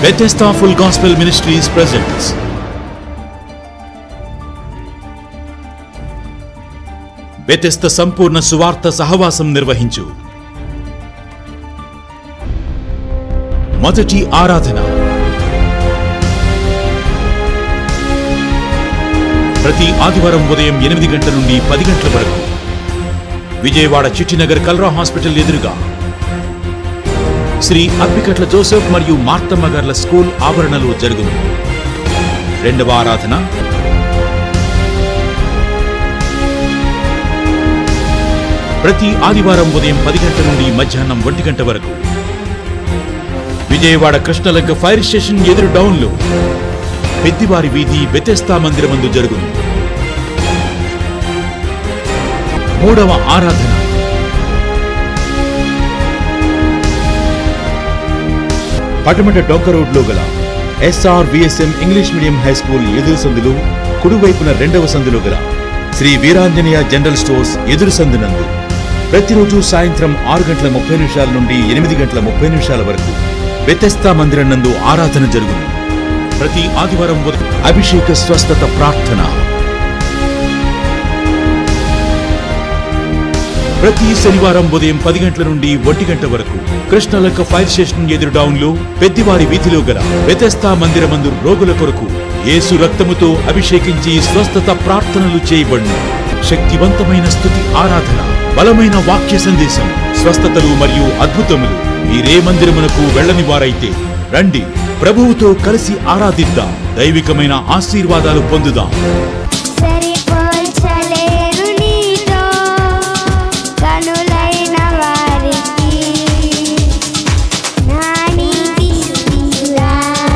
Bethesda Full Gospel Ministries presents Bethesda సంపూర్ణ సువార్త సహవాసం నిర్వహించు మొదటి ఆరాధన ప్రతి ఆదివారం ఉదయం ఎనిమిది గంటల నుండి పది గంటల వరకు విజయవాడ చిట్టినగర్ కల్రా హాస్పిటల్ ఎదురుగా శ్రీ అప్పికట్ల జోసెఫ్ మరియు మార్తమ్మ గార్ల స్కూల్ ఆవరణలో జరుగును రెండవ ఆరాధన ప్రతి ఆదివారం ఉదయం పది గంటల నుండి మధ్యాహ్నం ఒంటి గంట వరకు విజయవాడ కృష్ణలంక ఫైర్ స్టేషన్ ఎదురు డౌన్లో పెద్దివారి వీధి బెతెస్తా మందిరమందు జరుగును మూడవ ఆరాధన పటమట డొంక రోడ్లో గల SR VSM English medium high school ఎదురు సందులు కుడివైపున రెండవ సందులో గల శ్రీ వీరాంజనేయ జనరల్ స్టోర్స్ ఎదురు సందునందు ప్రతిరోజు సాయంత్రం ఆరు గంటల ముప్పై నిమిషాల నుండి ఎనిమిది గంటల ముప్పై నిమిషాల వరకు వ్యతస్థా మందిరం నందు ఆరాధన జరుగును ప్రతి ఆదివారం ఉదయం అభిషేక స్వస్థత ప్రార్థన ప్రతి శనివారం ఉదయం పది గంటల నుండి ఒంటి గంట వరకు కృష్ణలక్క ఫైర్ స్టేషన్ ఎదురు డౌన్ లో పెద్దివారి వీధిలో గల వ్యతస్థా మందిరమందు రోగుల కొరకు యేసు రక్తముతో అభిషేకించి స్వస్థత ప్రార్థనలు చేయబడును శక్తివంతమైన స్థుతి ఆరాధన బలమైన వాక్య సందేశం స్వస్థతలు మరియు అద్భుతములు మీరే మందిరమునకు వెళ్ళని వారైతే రండి ప్రభువుతో కలిసి ఆరాధిద్దాం దైవికమైన ఆశీర్వాదాలు పొందుదాం సరిపోల్చలేరు నీతో కనులైన వారికి నా నీతి స్థితిలా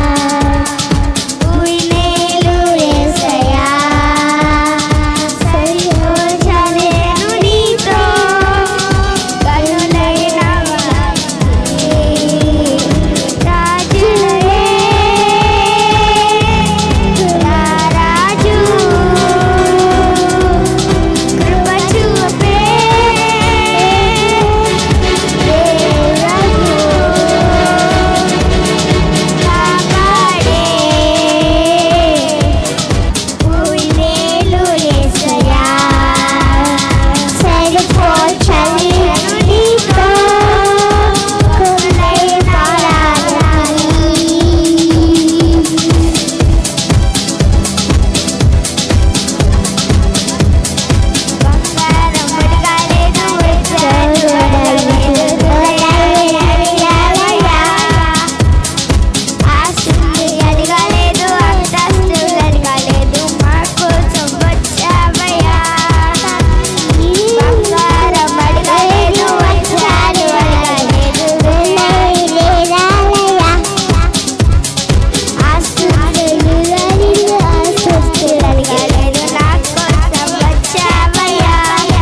ఉయ్యేలు యేసయ్యా సరిపోల్చలేరు నీతో కనులైన వారికి రాజులే రాజు కృప చూపే దేవరాజు కాపాడే ఉయ్యేలు యేసయ్యా సరిపోల్చలేరు నీతో కనులైన వారికి బంగారం పడగాలేదు వచ్చాడు ఆస్తులు అడగలేదు అంతస్తులు అడగలేదు మా కోసం వచ్చావయ్యా బంగారం అడగలేదు వచ్చాడు అడగలేదు ఆస్తులు అడగలేదు ఆస్తులు అడగలేదు నా కోసం వచ్చావయ్యా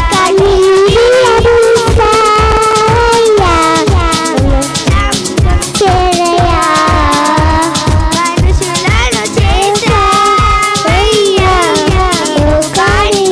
మనుషులను చేశావయ్యా కానీ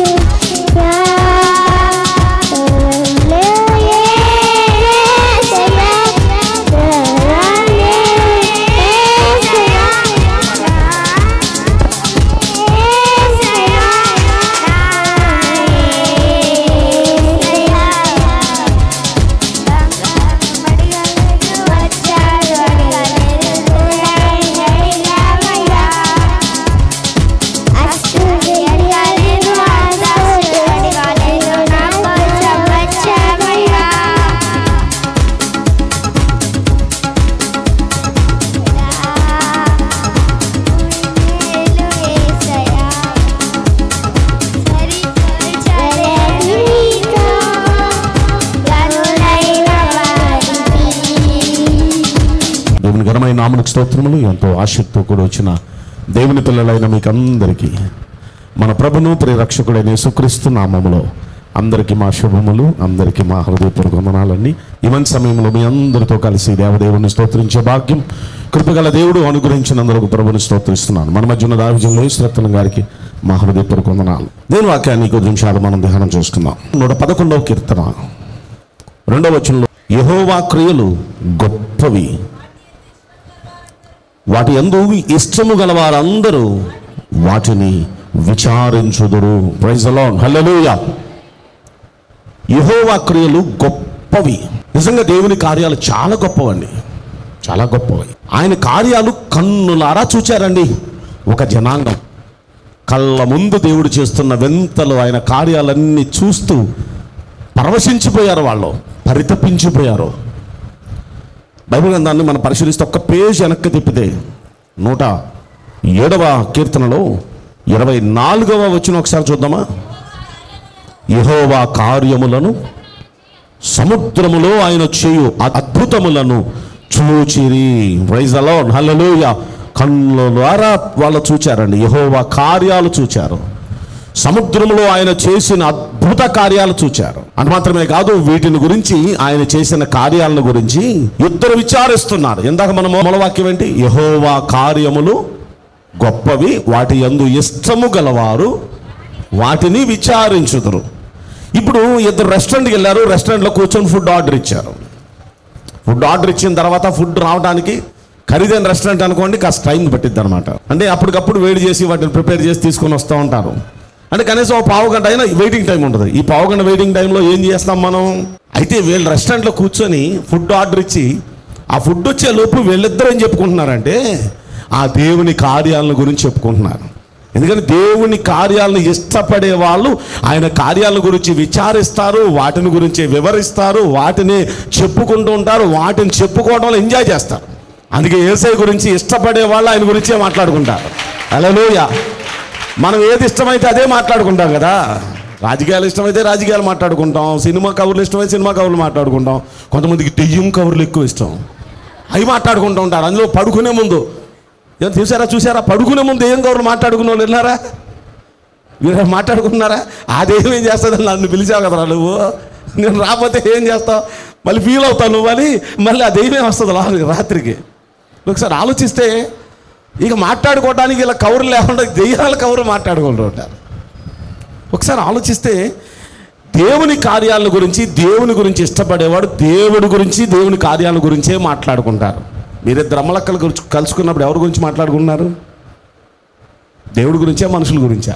దేవుని ఘనమైన నామనికి స్తోత్రములు ఎంతో ఆసక్తితో కూడా వచ్చిన దేవుని పిల్లలైన మీకు అందరికీ మన ప్రభును ప్రియరక్షకుడైన యేసుక్రీస్తు నామములో అందరికీ మా శుభములు అందరికీ మా హృదయపూర్వక వందనాలన్నీ ఇవన్ సమయంలో మీ అందరితో కలిసి దేవదేవుని స్తోత్రించే భాగ్యం కృపగల దేవుడు అనుగ్రహించినందుకు ప్రభుని స్తోత్రిస్తున్నాను మన మధ్య ఉన్న దావిజంలో శ్రత్తనం గారికి మా హృదయపూర్వక వందనాలు దేవుని వాక్యాన్ని కొద్ది నిమిషాలు మనం ధ్యానం చేసుకుందాం నూట పదకొండవ కీర్తన రెండవ వచనంలో యహోవా క్రియలు గొప్పవి వాటి ఎందు ఇష్టము గల వారందరూ వాటిని విచారించుదురు ప్రైజ్ అలాన్ హల్లెలూయా యెహోవా క్రియలు గొప్పవి నిజంగా దేవుని కార్యాలు చాలా గొప్పవండి చాలా గొప్పవి ఆయన కార్యాలు కన్నులారా చూచారండి ఒక జనాంగం కళ్ళ ముందు దేవుడు చేస్తున్న వింతలు ఆయన కార్యాలన్నీ చూస్తూ పరవశించిపోయారు వాళ్ళు పరితపించిపోయారు బైబిల్ గ్రంథాన్ని మనం పరిశీలిస్తే ఒక్క పేజ్ వెనక్కి తిప్పితే నూట ఏడవ కీర్తనలో ఇరవై నాలుగవ వచ్చిన ఒకసారి చూద్దామా యెహోవా కార్యములను సముద్రములో ఆయన చేయు అద్భుతములను చూచిరి ప్రైజ్ అలో హల్లెలూయా కన్నుల ద్వారా వాళ్ళు చూచారండి యెహోవా కార్యాలు చూచారు సముద్రములో ఆయన చేసిన అద్భుత కార్యాలు చూచారు అని మాత్రమే కాదు వీటిని గురించి ఆయన చేసిన కార్యాలను గురించి ఇద్దరు విచారిస్తున్నారు ఇందాక మనం మూలవాక్యం ఏంటి యహోవా కార్యములు గొప్పవి వాటి యందు ఇష్టము గలవారు వాటిని విచారించుదురు ఇప్పుడు ఇద్దరు రెస్టారెంట్కి వెళ్ళారు రెస్టారెంట్లో కూర్చొని ఫుడ్ ఆర్డర్ ఇచ్చారు ఫుడ్ ఆర్డర్ ఇచ్చిన తర్వాత ఫుడ్ రావడానికి ఖరీదైన రెస్టారెంట్ అనుకోండి కాస్త టైం పట్టిద్ది అనమాట అంటే అప్పటికప్పుడు వేడి చేసి వాటిని ప్రిపేర్ చేసి తీసుకొని వస్తూ ఉంటారు అంటే కనీసం ఒక పావు గంట అయినా వెయిటింగ్ టైం ఉంటుంది ఈ పావు గంట వెయిటింగ్ టైంలో ఏం చేస్తాం మనం అయితే వీళ్ళు రెస్టారెంట్లో కూర్చొని ఫుడ్ ఆర్డర్ ఇచ్చి ఆ ఫుడ్ వచ్చే లోపు వీళ్ళిద్దరు ఏం చెప్పుకుంటున్నారంటే ఆ దేవుని కార్యాలను గురించి చెప్పుకుంటున్నారు ఎందుకంటే దేవుని కార్యాలను ఇష్టపడే వాళ్ళు ఆయన కార్యాల గురించి విచారిస్తారు వాటిని గురించి వివరిస్తారు వాటిని చెప్పుకుంటూ ఉంటారు వాటిని చెప్పుకోవడంలో ఎంజాయ్ చేస్తారు అందుకే ఏసై గురించి ఇష్టపడే వాళ్ళు ఆయన గురించే మాట్లాడుకుంటారు అలలోయ మనం ఏది ఇష్టమైతే అదే మాట్లాడుకుంటాం కదా రాజకీయాలు ఇష్టమైతే రాజకీయాలు మాట్లాడుకుంటాం సినిమా కవర్లు ఇష్టమైతే సినిమా కవర్లు మాట్లాడుకుంటాం కొంతమందికి దెయ్యం కవర్లు ఎక్కువ ఇష్టం అవి మాట్లాడుకుంటూ ఉంటారు అందులో పడుకునే ముందు ఏం చూసారా చూసారా పడుకునే ముందు ఏం కవర్లు మాట్లాడుకున్న వాళ్ళు వెళ్ళారా మీరు మాట్లాడుకున్నారా ఆ దెయ్యం ఏం చేస్తుంది నన్ను పిలిచావు కదరా నువ్వు నేను రాకపోతే ఏం చేస్తావు మళ్ళీ ఫీల్ అవుతావు నువ్వు అని మళ్ళీ ఆ దెయ్యమే వస్తుంది లా- రాత్రికి ఒకసారి ఆలోచిస్తే ఇక మాట్లాడుకోవడానికి ఇలా కౌరు లేకుండా దెయ్యాల కౌరు మాట్లాడుకుంటూ ఉంటారు ఒకసారి ఆలోచిస్తే దేవుని కార్యాల గురించి దేవుని గురించి ఇష్టపడేవాడు దేవుడి గురించి దేవుని కార్యాల గురించే మాట్లాడుకుంటారు మీరిద్దరు అమ్మలక్కల గురించి కలుసుకున్నప్పుడు ఎవరి గురించి మాట్లాడుకుంటున్నారు దేవుడి గురించా మనుషుల గురించా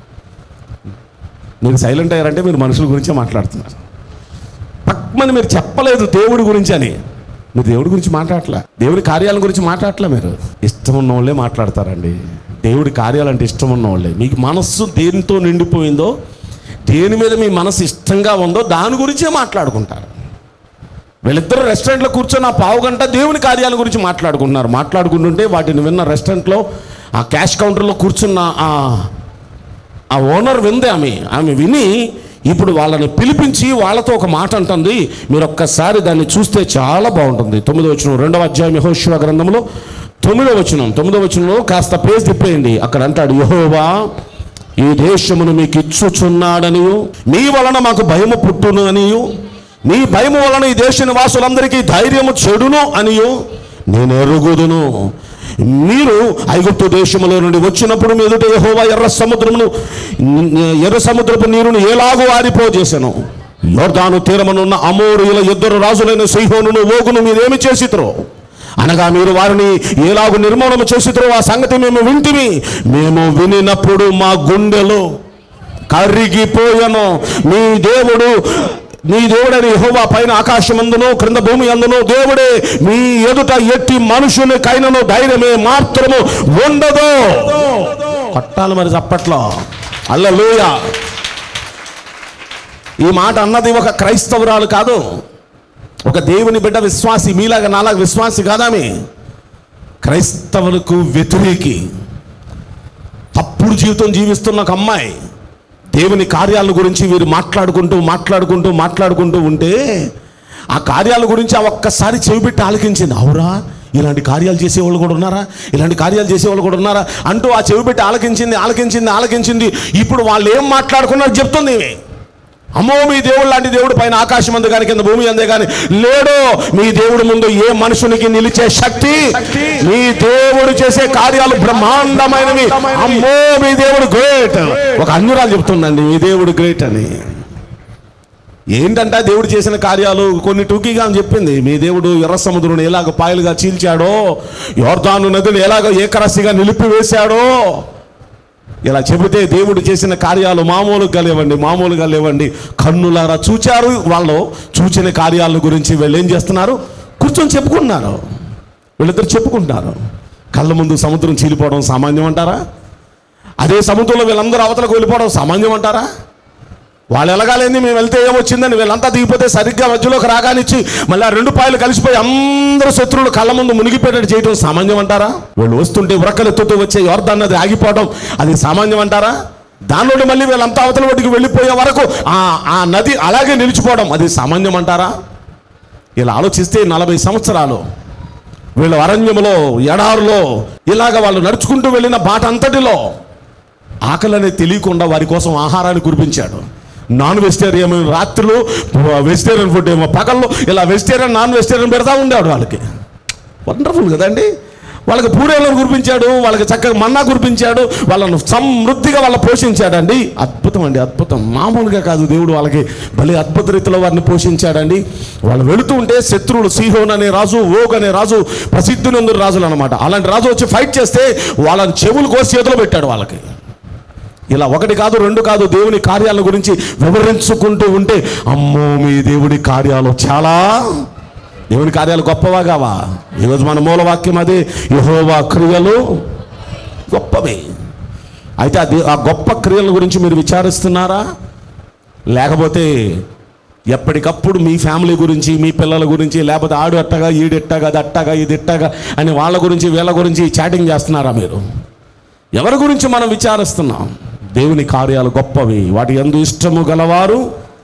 మీరు సైలెంట్ అయ్యారంటే మీరు మనుషుల గురించే మాట్లాడుతున్నారు పక్కమని మీరు చెప్పలేదు దేవుడి గురించి అని మీరు దేవుడి గురించి మాట్లాడలే దేవుడి కార్యాల గురించి మాట్లాడలే మీరు ఇష్టం ఉన్న వాళ్ళే మాట్లాడతారండి దేవుడి కార్యాలంటే ఇష్టం ఉన్న వాళ్ళే మీకు మనస్సు దేనితో నిండిపోయిందో దేని మీద మీ మనసు ఇష్టంగా ఉందో దాని గురించే మాట్లాడుకుంటారు వీళ్ళిద్దరు రెస్టారెంట్లో కూర్చొని ఆ పావు గంట దేవుని కార్యాల గురించి మాట్లాడుకుంటున్నారు మాట్లాడుకుంటుంటే వాటిని విన్న రెస్టారెంట్లో ఆ క్యాష్ కౌంటర్లో కూర్చున్న ఆ ఆ ఓనర్ విందే ఆమె ఆమె విని ఇప్పుడు వాళ్ళని పిలిపించి వాళ్ళతో ఒక మాట అంటుంది మీరు ఒక్కసారి దాన్ని చూస్తే చాలా బాగుంటుంది తొమ్మిదో వచనం రెండవ అధ్యాయం యహోశివ గ్రంథంలో తొమ్మిదో వచనం తొమ్మిదో వచనంలో కాస్త పేజ్ తిప్పేయండి అక్కడ అంటాడు యహోవా ఈ దేశమును మీకు ఇచ్చుచున్నాడనియు మీ వలన మాకు భయము పుట్టును అనియు మీ భయము వలన ఈ దేశ నివాసులందరికీ ధైర్యము చెడును అనియు నేను ఎరుగుదును మీరు ఐగుప్తు దేశములో నుండి వచ్చినప్పుడు మీ ఎదుట యెహోవా ఎర్ర సముద్రమును ఎర్ర సముద్రపు నీరును ఎలాగూ ఆరిపోజేశాను యోర్దాను తీరమనున్న అమోరుల ఇద్దరు రాజులైన సైహోనును ఓగును మీరేమి చేసిత్రో అనగా మీరు వారిని ఎలాగూ నిర్మూలన చేసిత్రో ఆ సంగతి మేము వింటిమి మేము వినినప్పుడు మా గుండెలో కరిగిపోయను మీ దేవుడు నీ దేవుడని యెహోవా పైన ఆకాశమందును క్రింద భూమి అందును దేవుడే మీ ఎదుట ఎట్టి మనుషుని కైనను ధైర్యమే మాత్రము ఉండదు కొట్టాలి మరి చప్పట్లో అల్లలోయ ఈ మాట అన్నది ఒక క్రైస్తవురాలు కాదు ఒక దేవుని బిడ్డ విశ్వాసి మీలాగా నాలాగా విశ్వాసి కాదామి క్రైస్తవులకు వ్యతిరేకి తప్పుడు జీవితం జీవిస్తున్న ఒక అమ్మాయి దేవుని కార్యాల గురించి వీరు మాట్లాడుకుంటూ మాట్లాడుకుంటూ మాట్లాడుకుంటూ ఉంటే ఆ కార్యాల గురించి ఆ ఒక్కసారి చెవిపెట్టి ఆలకించింది అవురా ఇలాంటి కార్యాలు చేసేవాళ్ళు కూడా ఉన్నారా ఇలాంటి కార్యాలు చేసేవాళ్ళు కూడా ఉన్నారా అంటూ ఆ చెవిపెట్టి ఆలకించింది ఆలకించింది ఆలకించింది ఇప్పుడు వాళ్ళు ఏం మాట్లాడుకున్నారు చెప్తుంది ఈమె. అమ్మో మీ దేవుడు లాంటి దేవుడు పైన ఆకాశం అందు కానీ కింద భూమి అందే కానీ లేడు మీ దేవుడి ముందు ఏ మనుషునికి నిలిచే శక్తి మీ దేవుడు చేసే కార్యాలు బ్రహ్మాండమైనవి అమ్మో మీ దేవుడు గ్రేట్ ఒక అన్యురాలు చెప్తుందండి మీ దేవుడు గ్రేట్ అని ఏంటంటే దేవుడు చేసిన కార్యాలు కొన్ని టూకీగా అని చెప్పింది మీ దేవుడు ఎర్ర సముద్రుని ఎలాగ పాయలుగా చీల్చాడో యోర్దాను నదిని ఎలాగ ఏకరసిగా నిలిపివేశాడో ఇలా చెబితే దేవుడు చేసిన కార్యాలు మామూలుగా లేవండి మామూలుగా లేవండి కన్నులారా చూచారు వాళ్ళు చూచిన కార్యాల గురించి వీళ్ళు ఏం చేస్తున్నారు కూర్చొని చెప్పుకుంటున్నారు వీళ్ళిద్దరు చెప్పుకుంటున్నారు కళ్ళ ముందు సముద్రం చీలిపోవడం సామాన్యం అంటారా అదే సముద్రంలో వీళ్ళందరూ అవతలకు వెళ్ళిపోవడం సామాన్యం అంటారా వాళ్ళు ఎలాగాలేంది మేము వెళ్తే ఏమొచ్చిందని వీళ్ళంతా దిగిపోతే సరిగ్గా మధ్యలోకి రాగానిచ్చి మళ్ళీ ఆ రెండు పాయలు కలిసిపోయి అందరూ శత్రువులు కళ్ళ ముందు మునిగిపోయేటట్టు చేయడం సామాన్యం అంటారా వీళ్ళు వస్తుంటే ఉరకలు ఎత్తుతూ వచ్చే యోర్దాన్ నది ఆగిపోవడం అది సామాన్యం అంటారా దానిలోని మళ్ళీ వీళ్ళంతా అవతల ఒడ్డుకి వెళ్ళిపోయే వరకు ఆ ఆ నది అలాగే నిలిచిపోవడం అది సామాన్యం అంటారా ఇలా ఆలోచిస్తే నలభై సంవత్సరాలు వీళ్ళు అరణ్యములో ఎడారులో ఇలాగ వాళ్ళు నడుచుకుంటూ వెళ్ళిన బాట అంతటిలో ఆకలనే తెలియకుండా వారి కోసం ఆహారాన్ని కురిపించాడు నాన్ వెజిటేరియన్ రాత్రులు వెజిటేరియన్ ఫుడ్ ఏమో పగల్లో ఇలా వెజిటేరియన్ నాన్ వెజిటేరియన్ పెడతా ఉండాడు వాళ్ళకి వండర్ఫుల్ కదండి వాళ్ళకి పూరేలను కురిపించాడు వాళ్ళకి చక్కగా మన్నా కురిపించాడు వాళ్ళను సమృద్ధిగా వాళ్ళ పోషించాడండి అద్భుతం అండి అద్భుతం మామూలుగా కాదు దేవుడు వాళ్ళకి భలే అద్భుత రీతిలో వారిని పోషించాడండి వాళ్ళు వెళుతూ ఉంటే శత్రువులు సిహోన్ అనే రాజు ఓగ్ అనే రాజు ప్రసిద్ధి నందు రాజులు అనమాట అలాంటి రాజు వచ్చి ఫైట్ చేస్తే వాళ్ళని చెవులు కోసి చేతిలో పెట్టాడు వాళ్ళకి ఇలా ఒకటి కాదు రెండు కాదు దేవుని కార్యాల గురించి వివరించుకుంటూ ఉంటే అమ్మో మీ దేవుడి కార్యాలు చాలా దేవుని కార్యాలు గొప్పవా కావా ఈరోజు మన మూలవాక్యం అదే యహోవా క్రియలు గొప్పవి అయితే అది ఆ గొప్ప క్రియల గురించి మీరు విచారిస్తున్నారా లేకపోతే ఎప్పటికప్పుడు మీ ఫ్యామిలీ గురించి మీ పిల్లల గురించి లేకపోతే ఆడు అట్టగా ఈడు ఎట్టగా అది అట్టగా ఇది ఎట్టగా అని వాళ్ళ గురించి వీళ్ళ గురించి చాటింగ్ చేస్తున్నారా మీరు ఎవరి గురించి మనం విచారిస్తున్నాం దేవుని కార్యాలు గొప్పవి వాటి ఎందు ఇష్టము గలవారు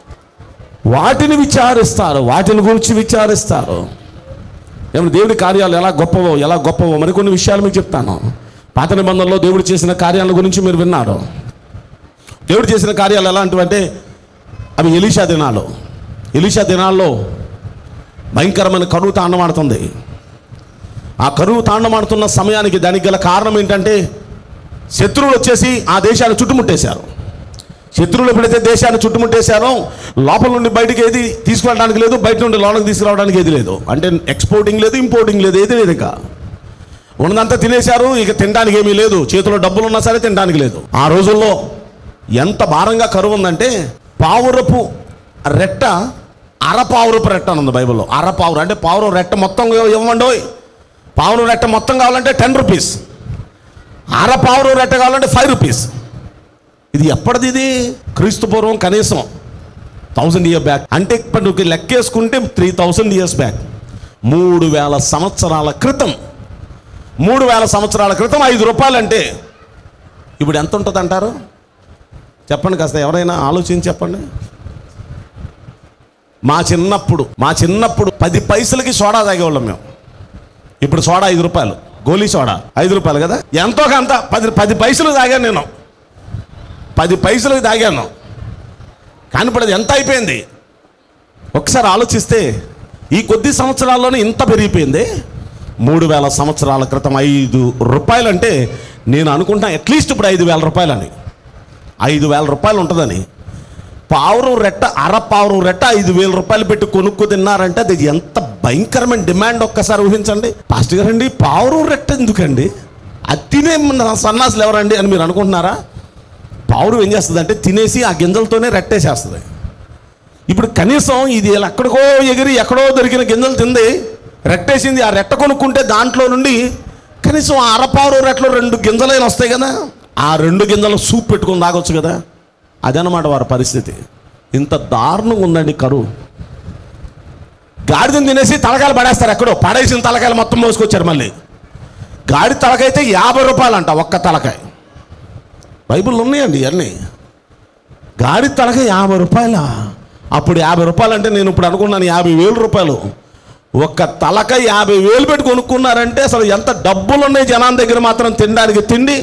వాటిని విచారిస్తారు వాటిని గురించి విచారిస్తారు ఏమన్నా దేవుని కార్యాలు ఎలా గొప్పవో ఎలా గొప్పవో మరికొన్ని విషయాలు మీకు చెప్తాను పాత నిబంధనలో దేవుడు చేసిన కార్యాల గురించి మీరు విన్నారు దేవుడు చేసిన కార్యాలు ఎలాంటివంటే అవి ఎలీషా దినాలు ఎలీషా దినాల్లో భయంకరమైన కరువు తాండమాడుతుంది ఆ కరువు తాండమాడుతున్న సమయానికి దానికి గల కారణం ఏంటంటే శత్రువులు వచ్చేసి ఆ దేశాన్ని చుట్టుముట్టేశారు శత్రువులు ఎప్పుడైతే దేశాన్ని చుట్టుముట్టేశారో లోపల నుండి బయటికి ఏది తీసుకురావడానికి లేదు బయట నుండి లోనకి తీసుకురావడానికి ఏది లేదు అంటే ఎక్స్పోర్టింగ్ లేదు ఇంపోర్టింగ్ లేదు ఏది లేదు ఇక ఉన్నదంతా తినేశారు ఇక తినడానికి ఏమీ లేదు చేతిలో డబ్బులు ఉన్నా సరే తినడానికి లేదు ఆ రోజుల్లో ఎంత భారంగా కరువు ఉందంటే పావురపు రెట్ట అరపావురపు రెట్ట అని ఉంది బైబిల్లో అరపావురు అంటే పావురం రెట్ట మొత్తం ఇవ్వండి పావురం రెట్ట మొత్తం కావాలంటే టెన్ రూపీస్ అర పావురం రెట్ట కావాలంటే ఫైవ్ రూపీస్ ఇది ఎప్పటిది ఇది క్రీస్తు పూర్వం కనీసం థౌజండ్ ఇయర్ బ్యాక్ అంటే ఇప్పుడు లెక్కేసుకుంటే త్రీ థౌజండ్ ఇయర్స్ బ్యాక్ మూడు వేల సంవత్సరాల క్రితం మూడు వేల సంవత్సరాల క్రితం ఐదు రూపాయలు అంటే ఇప్పుడు ఎంత ఉంటుంది అంటారు చెప్పండి కాస్త ఎవరైనా ఆలోచించి చెప్పండి మా చిన్నప్పుడు మా చిన్నప్పుడు పది పైసలకి సోడా తాగేవాళ్ళం మేము ఇప్పుడు సోడా ఐదు రూపాయలు గోలీ సోడా ఐదు రూపాయలు కదా ఎంతో కొంత పది పది పైసలు తాగాను నేను పది పైసలు తాగాను కానీ ఇప్పుడు అది ఎంత అయిపోయింది ఒకసారి ఆలోచిస్తే ఈ కొద్ది సంవత్సరాల్లోనే ఇంత పెరిగిపోయింది మూడు వేల సంవత్సరాల క్రితం ఐదు రూపాయలు అంటే నేను అనుకుంటా అట్లీస్ట్ ఇప్పుడు ఐదు వేల రూపాయలని ఐదు వేల రూపాయలు ఉంటుందని పావురం రెట్ట అర పావురం రెట్ట ఐదు వేల రూపాయలు పెట్టి కొనుక్కు తిన్నారంటే అది ఎంత భయంకరమైన డిమాండ్ ఒక్కసారి ఊహించండి పాస్టర్ గారండి పావురం రెట్ట ఎందుకండి అది తినే మన సన్నాసులు ఎవరండి అని మీరు అనుకుంటున్నారా పావురం ఏం చేస్తుంది అంటే తినేసి ఆ గింజలతోనే రెట్టేసేస్తుంది ఇప్పుడు కనీసం ఇది ఇలా ఎక్కడికో ఎగిరి ఎక్కడో దొరికిన గింజలు తింది రెట్టేసింది ఆ రెట్ట కొనుక్కుంటే దాంట్లో నుండి కనీసం ఆ అరపావు రెట్లో రెండు గింజలైనా వస్తాయి కదా ఆ రెండు గింజలు సూప్ పెట్టుకొని తాగొచ్చు కదా అదనమాట వారి పరిస్థితి ఇంత దారుణంగా ఉందండి కరువు గాడిదని తినేసి తలకాయలు పడేస్తారు ఎక్కడో పడేసిన తలకాయలు మొత్తం మోసుకొచ్చారు మళ్ళీ గాడి తలకైతే యాభై రూపాయలు అంట ఒక్క తలకాయ బైబిల్ ఉన్నాయండి ఇవన్నీ గాడి తలక యాభై రూపాయల అప్పుడు యాభై రూపాయలు అంటే నేను ఇప్పుడు అనుకున్నాను యాభై వేలు రూపాయలు ఒక్క తలక యాభై వేలు పెట్టి కొనుక్కున్నారంటే అసలు ఎంత డబ్బులు ఉన్నాయి జనాల దగ్గర మాత్రం తినడానికి తిండి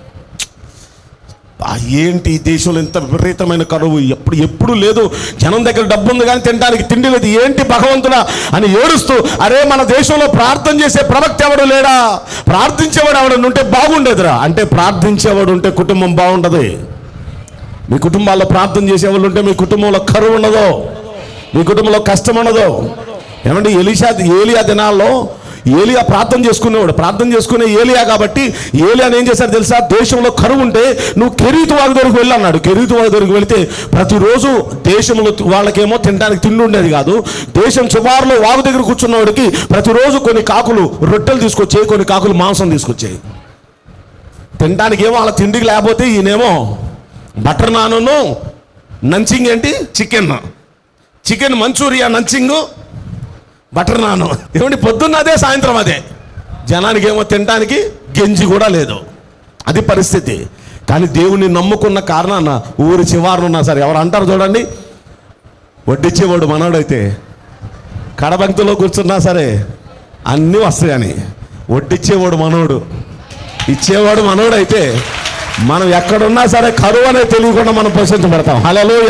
ఆ ఏంటి ఈ దేశంలో ఇంత విపరీతమైన కరువు ఎప్పుడు ఎప్పుడు లేదు జనం దగ్గర డబ్బు ఉంది కానీ తినడానికి తిండి లేదు ఏంటి భగవంతుడా అని ఏడుస్తూ అరే మన దేశంలో ప్రార్థన చేసే ప్రవక్త ఎవడు లేడా ప్రార్థించేవాడు ఎవడు ఉంటే బాగుండేదిరా అంటే ప్రార్థించేవాడు ఉంటే కుటుంబం బాగుండదు మీ కుటుంబాల్లో ప్రార్థన చేసేవాళ్ళు ఉంటే మీ కుటుంబంలో కరువు ఉండదు మీ కుటుంబంలో కష్టం ఉండదు ఏమంటే ఎలిషా ఏలియా దినాల్లో ఏలియా ప్రార్థన చేసుకునేవాడు ప్రార్థన చేసుకునే ఏలియా కాబట్టి ఏలియాని ఏం చేశారు తెలుసా దేశంలో కరువు ఉంటే నువ్వు కెరీతు వాగు దగ్గరకు వెళ్ళి అన్నాడు కెరీతు వాగు దగ్గరకు వెళితే ప్రతిరోజు దేశంలో వాళ్ళకేమో తినడానికి తిండి ఉండేది కాదు దేశం చివరిలో వాగు దగ్గర కూర్చున్నవాడికి ప్రతిరోజు కొన్ని కాకులు రొట్టెలు తీసుకొచ్చాయి కొన్ని కాకులు మాంసం తీసుకొచ్చాయి తినడానికి ఏమో అలా తిండికి లేకపోతే ఈయనేమో బటర్ నాను నంచింగ్ ఏంటి చికెన్ చికెన్ మంచూరియా నంచింగ్ బటర్ నాను ఏమండి పొద్దున్న అదే సాయంత్రం అదే జనానికి ఏమో తినడానికి గెంజి కూడా లేదు అది పరిస్థితి కానీ దేవుని నమ్ముకున్న కారణాన ఊరి చివారన ఉన్నా సరే ఎవరు అంటారు చూడండి వడ్డిచ్చేవాడు మనోడైతే కడబంక్తిలో కూర్చున్నా సరే అన్నీ వస్తాయని వడ్డిచ్చేవాడు మనోడు ఇచ్చేవాడు మనోడైతే మనం ఎక్కడున్నా సరే కరువు అనేది తెలియకుండా మనం పోషించబడతాం హలోయ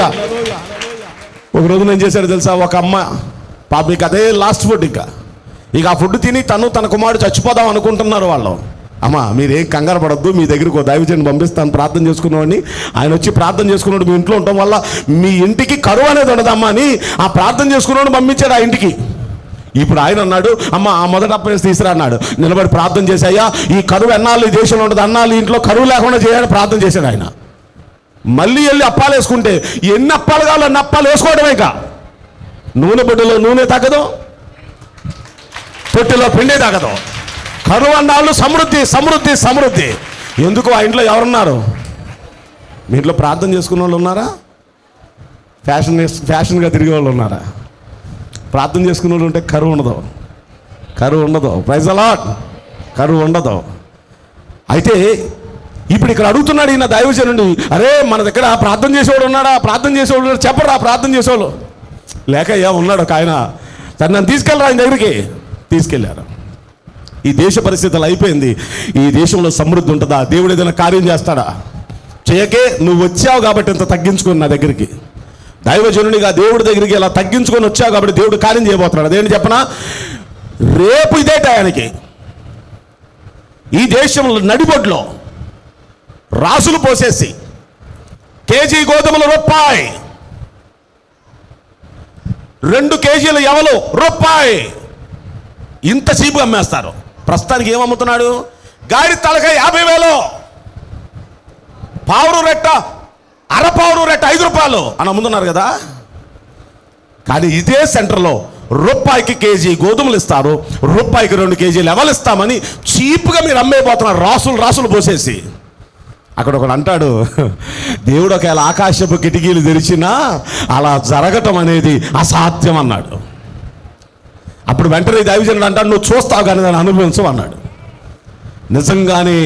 ఒక రోజు నేను చేశాడు తెలుసా ఒక అమ్మ పాప ఇక అదే లాస్ట్ ఫుడ్ ఇంకా ఇక ఆ ఫుడ్ తిని తను తన కుమారుడు చచ్చిపోదాం అనుకుంటున్నారు వాళ్ళు అమ్మ మీరేం కంగారు పడద్దు మీ దగ్గరకు దైవజన్ పంపిస్తాను ప్రార్థన చేసుకున్నవాడిని ఆయన వచ్చి ప్రార్థన చేసుకున్నాడు మీ ఇంట్లో ఉండటం వల్ల మీ ఇంటికి కరువు అనేది ఉండదమ్మా అని ఆ ప్రార్థన చేసుకున్నాడు పంపించాడు ఆ ఇంటికి ఇప్పుడు ఆయన అన్నాడు అమ్మ ఆ మొదటి అప్పని తీసుకురా అన్నాడు నిలబడి ప్రార్థన చేశాయ్యా ఈ కరువు ఎన్నాళ్ళు ఈ దేశంలో ఉండదు అన్నాళ్ళు ఈ ఇంట్లో కరువు లేకుండా చేయాలని ప్రార్థన చేశాడు ఆయన మళ్ళీ వెళ్ళి అప్పాలు వేసుకుంటే ఎన్ని అప్పాలు కావాలో అన్ని అప్పాలు వేసుకోవడమే ఇక నూనె బొడ్డులో నూనె తగ్గదు పొట్టిలో పిండి తగ్గదు కరువు అన్నాళ్ళు సమృద్ధి సమృద్ధి సమృద్ధి ఎందుకు ఆ ఇంట్లో ఎవరున్నారు మీ ఇంట్లో ప్రార్థన చేసుకున్న వాళ్ళు ఉన్నారా ఫ్యాషన్ ఫ్యాషన్గా తిరిగే వాళ్ళు ఉన్నారా ప్రార్థన చేసుకునే వాళ్ళు ఉంటే కరువు ఉండదు కరువు ఉండదు ప్రైజ్ అలాట్ కరువు ఉండదు అయితే ఇప్పుడు ఇక్కడ అడుగుతున్నాడు ఈయన దైవజనుడి అరే మన దగ్గర ప్రార్థన చేసేవాడు ఉన్నాడా ప్రార్థన చేసేవాడు ఉన్నాడు చెప్పరా ప్రార్థన చేసేవాళ్ళు లేక అయ్యా ఉన్నాడు ఒక ఆయన సరే నన్ను తీసుకెళ్ళరా ఆయన దగ్గరికి తీసుకెళ్ళారు ఈ దేశ పరిస్థితులు అయిపోయింది ఈ దేశంలో సమృద్ధి ఉంటుందా దేవుడు ఏదైనా కార్యం చేస్తాడా చేయకే నువ్వు వచ్చావు కాబట్టి ఇంత తగ్గించుకుని నా దగ్గరికి దైవజనునిగా దేవుడి దగ్గరికి ఇలా తగ్గించుకొని వచ్చావు కాబట్టి దేవుడు కార్యం చేయబోతున్నాడు అదేంటి చెప్పనా రేపు ఇదే టయానికి ఈ దేశంలో నడిబొడ్లో రాసులు పోసేసి కేజీ గోధుమలు రూపాయి రెండు కేజీల ఎవలు రూపాయి ఇంత చీపు అమ్మేస్తారు ప్రస్తుతానికి ఏమమ్ముతున్నాడు గాడి తలకాయ యాభై వేలు పావురు రెట్ట అరపావురు రెట్ట ఐదు రూపాయలు అని అమ్ముతున్నారు కదా కానీ ఇదే సెంటర్లో రూపాయికి కేజీ గోధుమలు ఇస్తారు రూపాయికి రెండు కేజీలు ఎవరు ఇస్తామని చీప్గా మీరు అమ్మేపోతున్నారు రాసులు రాసులు పోసేసి అక్కడ ఒకడు అంటాడు దేవుడు ఒకవేళ ఆకాశపు కిటికీలు తెరిచినా అలా జరగటం అనేది అసాధ్యం అన్నాడు అప్పుడు వెంటనే దైవజనుడు అంటాడు నువ్వు చూస్తావు కానీ దాన్ని అనుభవించవు అన్నాడు నిజంగానే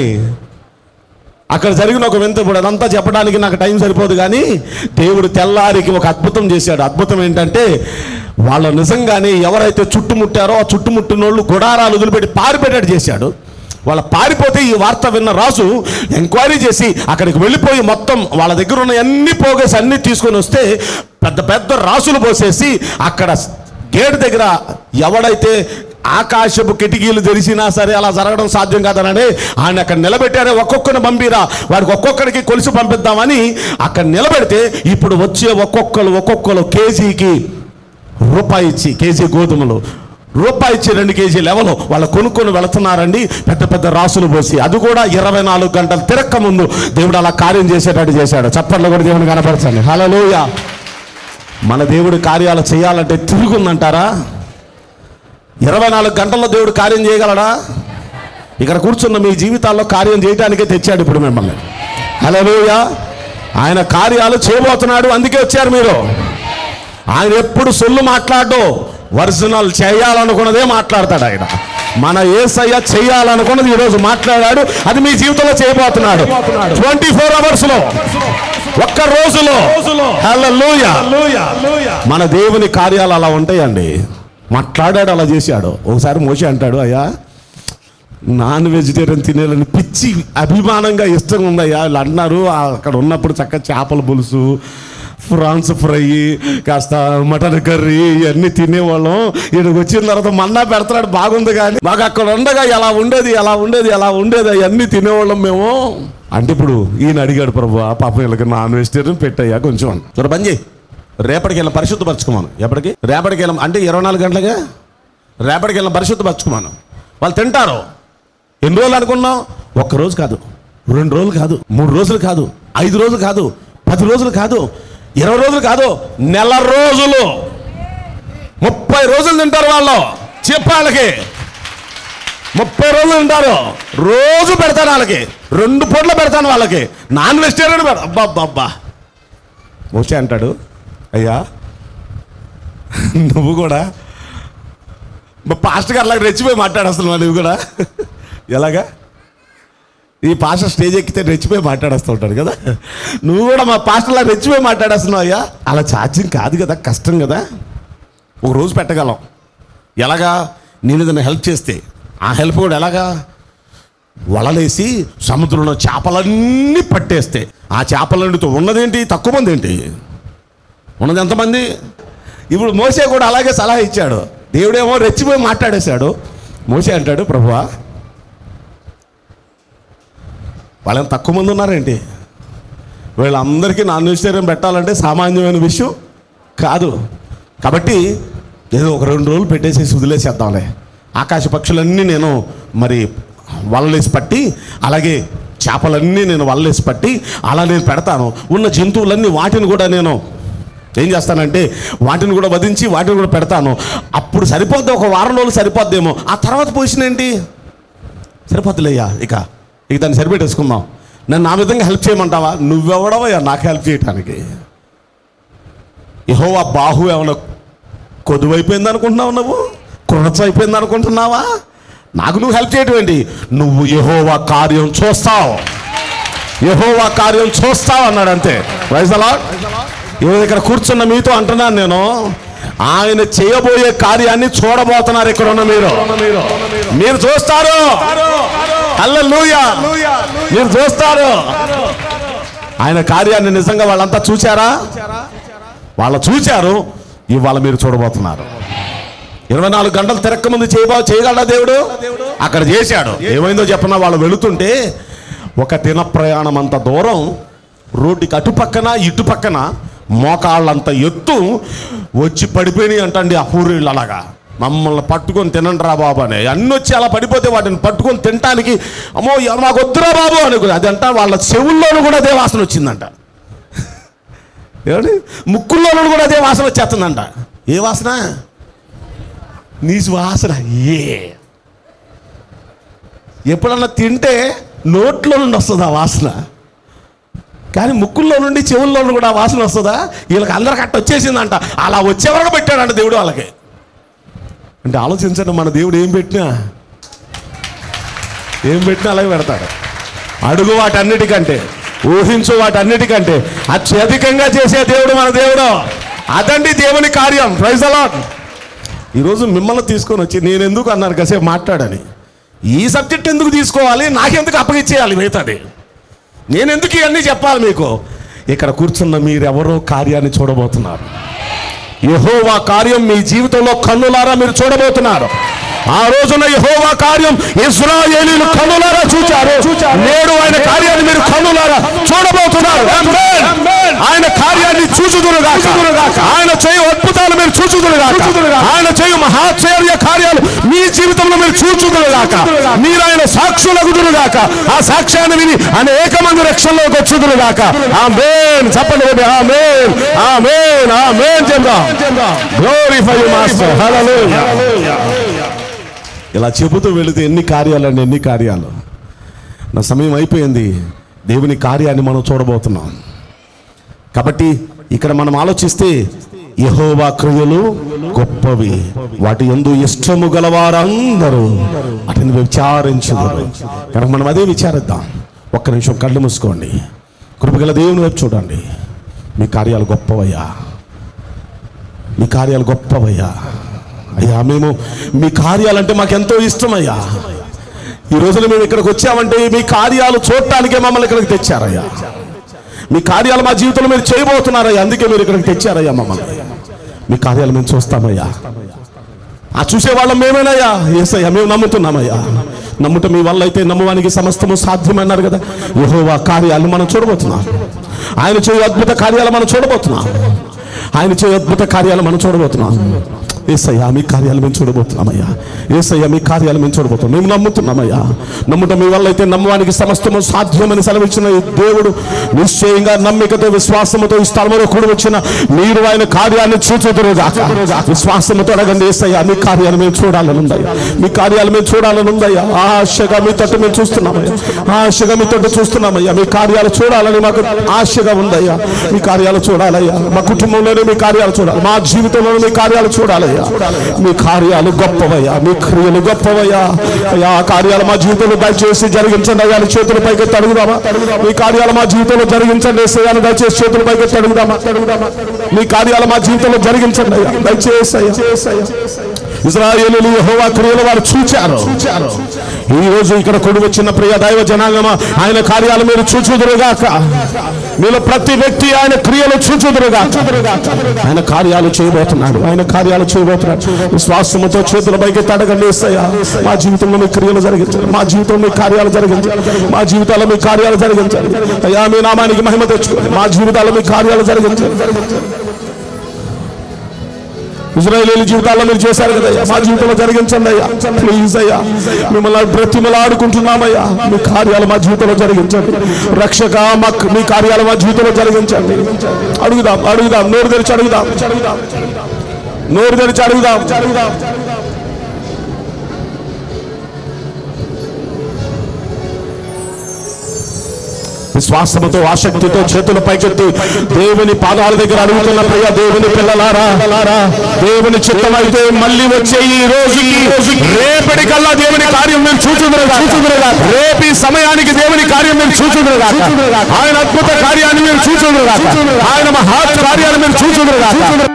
అక్కడ జరిగిన ఒక వింత ఇప్పుడు అదంతా చెప్పడానికి నాకు టైం సరిపోదు కానీ దేవుడు తెల్లారికి ఒక అద్భుతం చేశాడు అద్భుతం ఏంటంటే వాళ్ళు నిజంగానే ఎవరైతే చుట్టుముట్టారో ఆ చుట్టుముట్టిన వాళ్ళు గుడారాలు వదిలిపెట్టి పారిపెట్టేట్టు చేశాడు వాళ్ళ పారిపోతే ఈ వార్త విన్న రాజు ఎంక్వైరీ చేసి అక్కడికి వెళ్ళిపోయి మొత్తం వాళ్ళ దగ్గర ఉన్న అన్ని పోగేసి అన్ని తీసుకొని వస్తే పెద్ద పెద్ద రాసులు పోసేసి అక్కడ గేట్ దగ్గర ఎవడైతే ఆకాశపు కిటికీలు తెరిచినా సరే అలా జరగడం సాధ్యం కాదనని ఆయన అక్కడ నిలబెట్టారే ఒక్కొక్కరిని పంపిరా వాడికి ఒక్కొక్కడికి కొలిసి పంపిద్దామని అక్కడ నిలబెడితే ఇప్పుడు వచ్చే ఒక్కొక్కరు ఒక్కొక్కరు కేజీకి రూపాయి ఇచ్చి కేజీ గోధుమలు రూపాయి ఇచ్చి రెండు కేజీలు ఎవరు వాళ్ళు కొనుక్కొని వెళుతున్నారండి పెద్ద పెద్ద రాసులు పోసి అది కూడా ఇరవై నాలుగు గంటలు తిరక్క ముందు దేవుడు అలా కార్యం చేసేటట్టు చేశాడు చప్పట్లు కూడా దేవుని కనపరచండి హలోయ మన దేవుడి కార్యాలు చేయాలంటే తిరుగుందంటారా ఇరవై నాలుగు గంటల్లో దేవుడు కార్యం చేయగలడా ఇక్కడ కూర్చున్న మీ జీవితాల్లో కార్యం చేయడానికే తెచ్చాడు ఇప్పుడు మిమ్మల్ని హలోయ ఆయన కార్యాలు చేయబోతున్నాడు అందుకే వచ్చారు మీరు ఆయన ఎప్పుడు సొల్లు మాట్లాడు ఒరిజినల్ చేయాలనుకున్నదే మాట్లాడతాడు ఆయన మన ఏసయ్య చేయాలనుకున్నది ఈరోజు మాట్లాడాడు అది మీ జీవితంలో చేయబోతున్నాడు ట్వంటీ ఫోర్ అవర్స్ లో ఒక్క రోజులో హల్లెలూయా మన దేవుని కార్యాలు అలా ఉంటాయండి మాట్లాడాడు అలా చేశాడు ఒకసారి మోసి అంటాడు అయ్యా నాన్ వెజిటేరియన్ తినేయాలని పిచ్చి అభిమానంగా ఇష్టంగా ఉందయ్యా వీళ్ళు అన్నారు ఆ అక్కడ ఉన్నప్పుడు చక్కగా చేపల పులుసు ఫ్రాన్స్ ఫ్రై కాస్త మటన్ కర్రీ ఇవన్నీ తినేవాళ్ళం ఇక్కడికి వచ్చిన తర్వాత మన్నా పెడతాడు బాగుంది కానీ మాకు అక్కడ ఉండగా ఎలా ఉండేది ఎలా ఉండేది ఎలా ఉండేది అవన్నీ తినేవాళ్ళం మేము అంటే ఇప్పుడు ఈయన అడిగాడు ప్రభు పాపం వీళ్ళకి నాన్ వెజిటేరియన్ పెట్టయ్యా కొంచెం చూడ బంద్ చేయి రేపటికి వెళ్ళి పరిశుద్ధపరచుకోమను ఎప్పటికి రేపటికి వెళ్ళం అంటే ఇరవై నాలుగు గంటలుగా రేపటికి వెళ్ళి పరిశుద్ధపరచుకోమను వాళ్ళు తింటారు ఎన్ని రోజులు అనుకున్నాం ఒక్క రోజు కాదు రెండు రోజులు కాదు మూడు రోజులు కాదు ఐదు రోజులు కాదు పది రోజులు కాదు ఇరవై రోజులు కాదు నెల రోజులు ముప్పై రోజులు తింటారు వాళ్ళు చెప్పాళ్ళకి ముప్పై రోజులు తింటారు రోజు పెడతాను వాళ్ళకి రెండు పూటలు పెడతాను వాళ్ళకి నాన్ వెజిటేరియన్ పెడ అబ్బా అబ్బా అబ్బా మోసే అంటాడు అయ్యా నువ్వు కూడా మా పాస్టర్ గారు అలాగే రెచ్చిపోయి మాట్లాడేస్తున్నావు నువ్వు కూడా ఎలాగా ఈ పాస్టర్ స్టేజ్ ఎక్కితే రెచ్చిపోయి మాట్లాడేస్తూ ఉంటాడు కదా నువ్వు కూడా మా పాస్టర్లా రెచ్చిపోయి మాట్లాడేస్తున్నావు అయ్యా అలా ఛార్జింగ్ కాదు కదా కష్టం కదా ఒక రోజు పెట్టగలం ఎలాగా నేను ఏదైనా హెల్ప్ చేస్తే ఆ హెల్ప్ కూడా ఎలాగా వలలేసి సముద్రంలో చేపలన్నీ పట్టేస్తే ఆ చేపలన్నితో ఉన్నదేంటి తక్కువ మంది ఏంటి ఉన్నది ఎంతమంది ఇప్పుడు మోసే కూడా అలాగే సలహా ఇచ్చాడు దేవుడేమో రెచ్చిపోయి మాట్లాడేశాడు మోసే అంటాడు ప్రభువా వాళ్ళని తక్కువ మంది ఉన్నారేంటి వీళ్ళందరికీ నాన్ వెజిటేరియన్ పెట్టాలంటే సామాన్యమైన విషయం కాదు కాబట్టి ఏదో ఒక రెండు రోజులు పెట్టేసేసి వదిలేసేద్దాంలే ఆకాశ పక్షులన్నీ నేను మరి వలలేసి పట్టి అలాగే చేపలన్నీ నేను వలలేసి పట్టి అలా నేను పెడతాను ఉన్న జంతువులన్నీ వాటిని కూడా నేను ఏం చేస్తానంటే వాటిని కూడా వధించి వాటిని కూడా పెడతాను అప్పుడు సరిపోద్ది ఒక వారం రోజులు సరిపోద్దేమో ఆ తర్వాత పొజిషన్ ఏంటి సరిపోతులేయ్యా ఇక ఇక దాన్ని సరిపెట్టేసుకుందాం నన్ను నా విధంగా హెల్ప్ చేయమంటావా నువ్వెవడవయ్యా నాకు హెల్ప్ చేయటానికి యహో ఆ బాహు ఏమైనా కొదువైపోయింది అనుకుంటున్నావు నువ్వు కురచ అయిపోయింది అనుకుంటున్నావా నాకు నువ్వు హెల్ప్ చేయటం ఏంటి నువ్వు యహోవా కార్యం చూస్తావు యహోవా కార్యం చూస్తావు అన్నాడు అంతే వైజలా ఈరోజు ఇక్కడ కూర్చున్న మీతో అంటున్నాను నేను ఆయన చేయబోయే కార్యాన్ని చూడబోతున్నారు ఇక్కడ ఉన్న మీరు మీరు చూస్తారు హల్లెలూయా మీరు చూస్తారు ఆయన కార్యాన్ని నిజంగా వాళ్ళంతా చూచారా వాళ్ళు చూచారు ఇవాళ మీరు చూడబోతున్నారు ఇరవై నాలుగు గంటలు తిరక్క ముందు చేయబో చేయగలడా దేవుడు అక్కడ చేశాడు ఏమైందో చెప్పనా వాళ్ళు వెళుతుంటే ఒక దిన ప్రయాణం అంత దూరం రోడ్డుకి అటు పక్కన ఇటు పక్కన మోకాళ్ళంత ఎత్తు వచ్చి పడిపోయినాయి అంటండి ఆ పూరీళ్ళు అలాగా మమ్మల్ని పట్టుకొని తినండి రా బాబు అని అన్ని వచ్చి అలా పడిపోతే వాటిని పట్టుకొని తినటానికి అమ్మో ఇక మాకు వద్దురా బాబు అనుకుని అదంట వాళ్ళ చెవుల్లోనూ కూడా అదే వాసన వచ్చిందంట ఏమండి ముక్కుల్లోనూ కూడా అదే వాసన వచ్చేస్తుందంట ఏ వాసన నీసు వాసన ఏ ఎప్పుడన్నా తింటే నోట్లో నుండి వస్తుంది ఆ వాసన కానీ ముక్కుల్లో నుండి చెవుల్లో నుండి కూడా ఆ వాసన వస్తుందా వీళ్ళకి అందరికి అట్ట వచ్చేసిందంట అలా వచ్చే వరకు పెట్టాడంట దేవుడు వాళ్ళకి అంటే ఆలోచించండి మన దేవుడు ఏం పెట్టినా ఏం పెట్టినా అలాగే పెడతాడు అడుగు వాటన్నిటికంటే ఊహించు వాటన్నిటికంటే అత్యధికంగా చేసే దేవుడు మన దేవుడు అదండి దేవుని కార్యం ప్రైజ్ అలాట్ ఈరోజు మిమ్మల్ని తీసుకొని వచ్చి నేను ఎందుకు అన్నాను కాసేపు మాట్లాడని ఈ సబ్జెక్ట్ ఎందుకు తీసుకోవాలి నాకెందుకు అప్పగిచ్చేయాలి మిగతాది నేను ఎందుకు ఇవన్నీ చెప్పాలి మీకు ఇక్కడ కూర్చున్న మీరెవరో కార్యాన్ని చూడబోతున్నారు యహోవా కార్యం మీ జీవితంలో కన్నులారా మీరు చూడబోతున్నారు ఆ రోజున యహోవా కార్యం ఇస్రాయేలీలు కన్నులారా చూచారు నేడు ఆయన కార్యాన్ని మీరు కన్నులారా చూడబోతున్నారు Amen. ఆయన కార్యాన్ని చూచుదురుగాక ఆయన చేయు అద్భుతాలు మీరు చూచుదురుగాక ఆయన చేయు మహాచర్య కార్యాలు మీ జీవితంలో మీరు చూచుదురుగాక మీరు ఆయన సాక్షులగుదురుగాక ఆ సాక్ష్యాన్ని విని అనేక మంది రక్షణలోకి వచ్చుదురుగాక ఆమేన్ చెప్పండి కొద్ది ఆమేన్ ఆమేన్ ఆమేన్ చెప్దాం గ్లోరిఫై మాస్టర్ హల్లెలూయా ఇలా చెబుతూ వెళితే ఎన్ని కార్యాలండి ఎన్ని కార్యాలు నా సమయం అయిపోయింది దేవుని కార్యాన్ని మనం చూడబోతున్నాం కాబట్టి ఇక్కడ మనం ఆలోచిస్తే యహోవా క్రియలు గొప్పవి వాటి ఎందు ఇష్టము గలవారందరూ వాటిని విచారించుదురు కనుక మనం అదే విచారిద్దాం ఒక్క నిమిషం కళ్ళు మూసుకోండి కృపగల దేవుని వైపు చూడండి మీ కార్యాలు గొప్పవయ్యా మీ కార్యాలు గొప్పవయ్యా అయ్యా మేము మీ కార్యాలంటే మాకు ఎంతో ఇష్టమయ్యా ఈ రోజున మేము ఇక్కడికి వచ్చామంటే మీ కార్యాలు చూడటానికే మమ్మల్ని ఇక్కడికి తెచ్చారయ్యా మీ కార్యాలు మా జీవితంలో మీరు చేయబోతున్నారయ్యా అందుకే మీరు ఇక్కడికి తెచ్చారయ్యా మమ్మల్ని మీ కార్యాలు మేము చూస్తామయ్యా ఆ చూసే వాళ్ళం మేమేనయ్యా ఏసయ్యా మేము నమ్ముతున్నామయ్యా నమ్ముట మీ వల్ల అయితే నమ్మవానికి సమస్తము సాధ్యమన్నారు కదా యెహోవా కార్యాలు మనం చూడబోతున్నాం ఆయన చేయు అద్భుత కార్యాలు మనం చూడబోతున్నాం ఆయన చే అద్భుత కార్యాలు మనం చూడబోతున్నాం ఏసయ్యా మీ కార్యాలు మేము చూడబోతున్నామయ్యా ఏసయ్యా మీ కార్యాలు మేము చూడబోతున్నాం మేము నమ్ముతున్నామయ్యా నమ్ముట మీ వల్ల అయితే నమ్మడానికి సమస్తము సాధ్యమని సెలవిచ్చిన ఈ దేవుడు నిశ్చయంగా నమ్మికతో విశ్వాసముతో ఈ స్థలంలో కూడి వచ్చిన మీరు ఆయన కార్యాన్ని చూచుదురుగాక విశ్వాసముతో అడగండి ఏసయ్యా మీ కార్యాలు మేము చూడాలని ఉందయ్యా మీ కార్యాలు మేము చూడాలని ఉందయ్యా ఆశగా మీ తట్టు మేము చూస్తున్నామయ్యా ఆశగా మీ తట్టు చూస్తున్నామయ్యా మీ కార్యాలు చూడాలని మాకు ఆశగా ఉందయ్యా మీ కార్యాలు చూడాలయ్యా మా కుటుంబంలోనే మీ కార్యాలు చూడాలి మా జీవితంలోనే మీ కార్యాలు చూడాలయ్యా మీ కార్యాలు గొప్పవయ్యా మీ క్రియలు గొప్పవయ్యా అయ్యా ఆ కార్యాలు మా జీవితంలో దయచేసి జరిగించండి అయ్యా అని చేతుల పైకి అడుగుదామా మీ కార్యాలు మా జీవితంలో జరిగించండి ఏసయ్యాను దయచేసి చేతుల పైకి అడుగుదామా అడుగుదామా మీ కార్యాలు మా జీవితంలో జరిగించండి అయ్యా దయచేసి అయ్యా ఇజ్రాయేలు యెహోవా క్రియలు వారు చూచారు ఈ రోజు ఇక్కడ కొడు వచ్చిన ప్రియ దైవ జనాంగమా ఆయన కార్యాలు మీరు చూచుదురుగాక మీలో ప్రతి వ్యక్తి ఆయన క్రియలు చూచుదురుగాక ఆయన కార్యాలు చేయబోతున్నాడు ఆయన కార్యాలు చేయబోతున్నాడు విశ్వాసముతో చేతుల పైకి తడగండి ఏసయ్యా మా జీవితంలో మీ క్రియలు జరిగించాలి మా జీవితంలో మీ కార్యాలు జరిగించాలి మా జీవితాల్లో మీ కార్యాలు జరిగించాలి అయ్యా మీ నామానికి మహిమ తెచ్చుకోండి మా జీవితాల్లో మీ కార్యాలు జరిగించాలి ఇజ్రాయేలీ జీవితాల్లో మీరు చేశారు కదా మా జీవితంలో జరిగించండి అయ్యా ప్లీజ్ అయ్యా మిమ్మల్ని బ్రతిమలాడుకుంటున్నామయ్యా మీ కార్యాలు మా జీవితంలో జరిగించండి రక్షక మా మీ కార్యాలు మా జీవితంలో జరిగించండి అడుగుదాం అడుగుదాం నోరు తెరిచి అడుగుదాం నోరు తెరిచి అడుగుదాం అడుగుదాం విశ్వాసముతో ఆసక్తితో చేతుల పైకెత్తి దేవుని పాదాల దగ్గర అడుగుతున్న ప్రియ దేవుని పిల్లలారా దేవుని చిత్తమైతే మళ్ళీ వచ్చే ఈ రోజుకి రేపటి కల్లా దేవుని కార్యం మేము చూచుదురుగా చూచుదురుగా రేపు ఈ సమయానికి దేవుని కార్యం మేము చూచుదురుగా ఆయన అద్భుత కార్యాన్ని మేము చూచుదురుగా ఆయన మహా కార్యాన్ని మేము చూచుదురుగా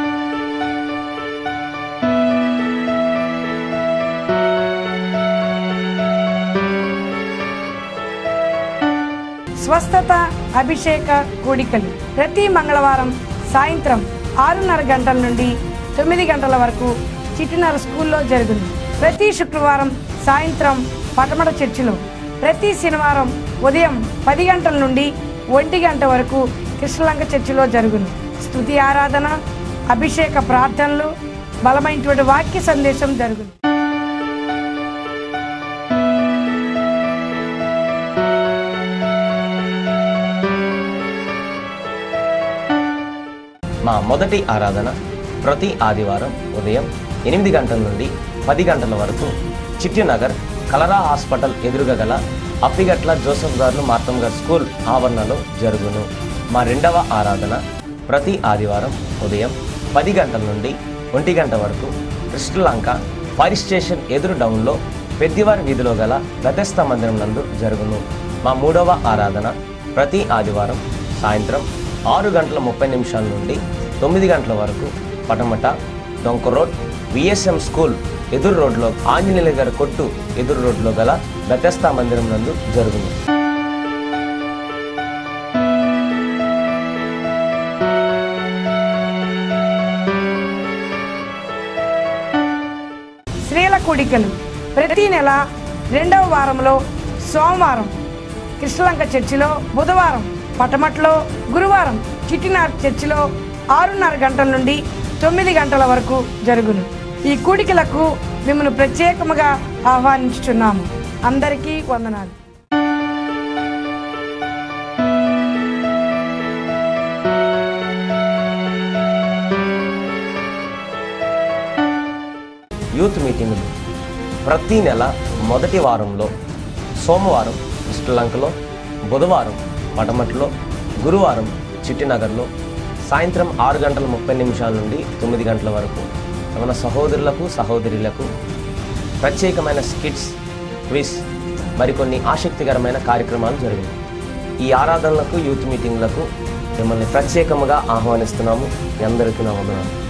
స్వస్థత అభిషేక కూడికలు ప్రతి మంగళవారం సాయంత్రం ఆరున్నర గంటల నుండి తొమ్మిది గంటల వరకు చిట్టినర స్కూల్లో జరుగును ప్రతి శుక్రవారం సాయంత్రం పటమట చర్చిలో ప్రతి శనివారం ఉదయం పది గంటల నుండి ఒంటి గంట వరకు కృష్ణలంక చర్చిలో జరుగును స్తుతి ఆరాధన అభిషేక ప్రార్థనలు బలమైనటువంటి వాక్య సందేశం జరుగును మా మొదటి ఆరాధన ప్రతి ఆదివారం ఉదయం ఎనిమిది గంటల నుండి పది గంటల వరకు చిట్టినగర్ కలరా హాస్పిటల్ ఎదురుగా గల అప్పిగట్ల జోసఫ్ గారు మార్తం గారు స్కూల్ ఆవరణలో జరుగును మా రెండవ ఆరాధన ప్రతి ఆదివారం ఉదయం పది గంటల నుండి ఒంటి గంట వరకు కృష్ణలంక ఫైర్ స్టేషన్ ఎదురు డౌన్లో పెద్దివారి వీధిలో గల గతస్థ మందిరం నందు జరుగును మా మూడవ ఆరాధన ప్రతి ఆదివారం సాయంత్రం ఆరు గంటల ముప్పై నిమిషాల నుండి తొమ్మిది గంటల వరకు పటమట డొంక రోడ్ విఎస్ఎం స్కూల్ ఎదురు రోడ్లో ఆంజనేయుల గారి కొట్టు ఎదురు రోడ్లో గల బెతస్తా మందిరం నందు జరుగును స్త్రీల కూడికలు ప్రతి నెల రెండవ వారంలో సోమవారం కృష్ణలంక చర్చిలో బుధవారం పటమట్లో గురువారం చిట్టినార్ చర్చిలో ఆరున్నర గంటల నుండి తొమ్మిది గంటల వరకు జరుగును ఈ కూడికలకు మిమ్మల్ని ప్రత్యేకముగా ఆహ్వానించుచున్నాము అందరికీ వందనాలు యూత్ మీటింగులు ప్రతి నెల మొదటి వారంలో సోమవారం శ్రీలంకలో బుధవారం పటమట్లో గురువారం చిట్టినగర్లో సాయంత్రం ఆరు గంటల ముప్పై నిమిషాల నుండి తొమ్మిది గంటల వరకు మన సహోదరులకు సహోదరులకు ప్రత్యేకమైన స్కిట్స్ క్విజ్ మరికొన్ని ఆసక్తికరమైన కార్యక్రమాలు జరిగాయి ఈ ఆరాధనలకు యూత్ మీటింగ్లకు మిమ్మల్ని ప్రత్యేకముగా ఆహ్వానిస్తున్నాము మీ అందరికీ నా వందనాలు